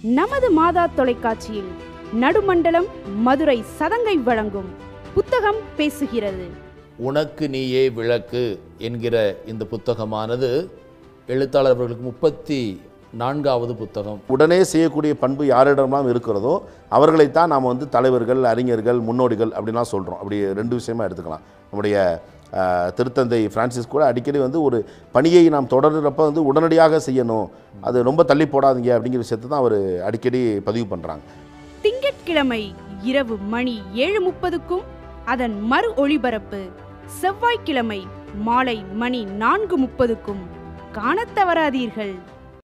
நமது மாதா தொலைக்காட்சியில் நடுமண்டலம் மதுரை சதங்கை வழங்கும் புத்தகம் பேசுகிறது உனக்கு நீயே விளக்கு என்கிற இந்த புத்தகமானது எழுத்தாளர் அவர்களுக்கு முப்பத்தி நான்காவது புத்தகம் உடனே செய்யக்கூடிய பண்பு யாரிடமெல்லாம் இருக்கிறதோ அவர்களைத்தான் நாம் வந்து தலைவர்கள் அறிஞர்கள் முன்னோடிகள் அப்படின்லாம் சொல்கிறோம் அப்படி ரெண்டு விஷயமா எடுத்துக்கலாம் நம்முடைய ஆஹ், திருத்தந்தை பிரான்சிஸ் கூட அடிக்கடி வந்து ஒரு பணியை நாம் தொடர்றப்ப வந்து உடனடியாக செய்யணும் அது ரொம்ப தள்ளி போடாதீங்க அப்படிங்கிற விஷயத்தை தான் அவர் அடிக்கடி பதிவு பண்ணுறாங்க திங்கட்கிழமை இரவு மணி ஏழு முப்பதுக்கும் அதன் மறு ஒளிபரப்பு செவ்வாய்க்கிழமை மாலை மணி நான்கு முப்பதுக்கும் காணத் தவறாதீர்கள்